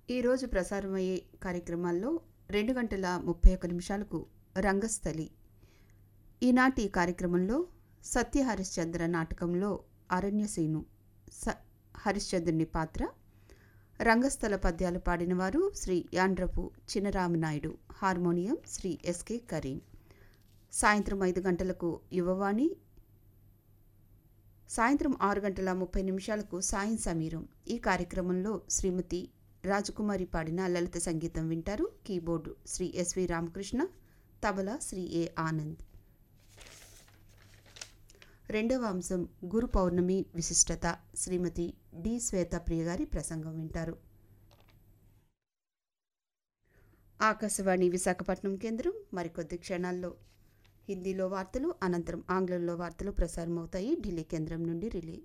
ఈరోజు ప్రసారమయ్యే కార్యక్రమాల్లో రెండు గంటల ముప్పై ఒక్క నిమిషాలకు రంగస్థలి ఈనాటి కార్యక్రమంలో సత్య హరిశ్చంద్ర నాటకంలో అరణ్యసేను స హరిశ్చంద్రుని పాత్ర రంగస్థల పద్యాలు పాడినవారు శ్రీ యాండ్రపు చినరామనాయుడు హార్మోనియం శ్రీ ఎస్కే కరీం సాయంత్రం ఐదు గంటలకు యువవాణి సాయంత్రం ఆరు గంటల ముప్పై నిమిషాలకు సాయం సమీరం ఈ కార్యక్రమంలో శ్రీమతి రాజకుమారి పాడిన లలిత సంగీతం వింటారు keyboard Shri S V Ramakrishna tabla Shri A Anand రెండవ అంశం గురు పౌర్ణమి విశిష్టత శ్రీమతి డి శ్వేతప్రియ గారి ప్రసంగం వింటారు ఆకాశవాణి విశాఖపట్నం కేంద్రం మరికొద్ది క్షణాల్లో హిందీలో వార్తలు అనంతరం ఆంగ్లంలో వార్తలు ప్రసారమవుతాయి ఢిల్లీ కేంద్రం నుండి relay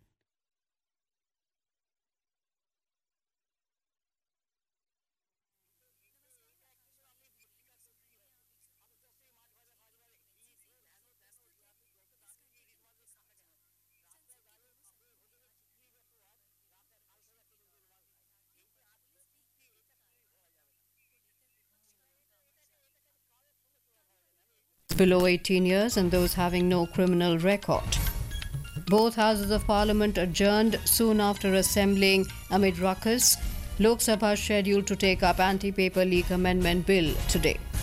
below 18 years and those having no criminal record. Both houses of parliament adjourned soon after assembling amid ruckus. Lok Sabha scheduled to take up anti-paper leak amendment bill today.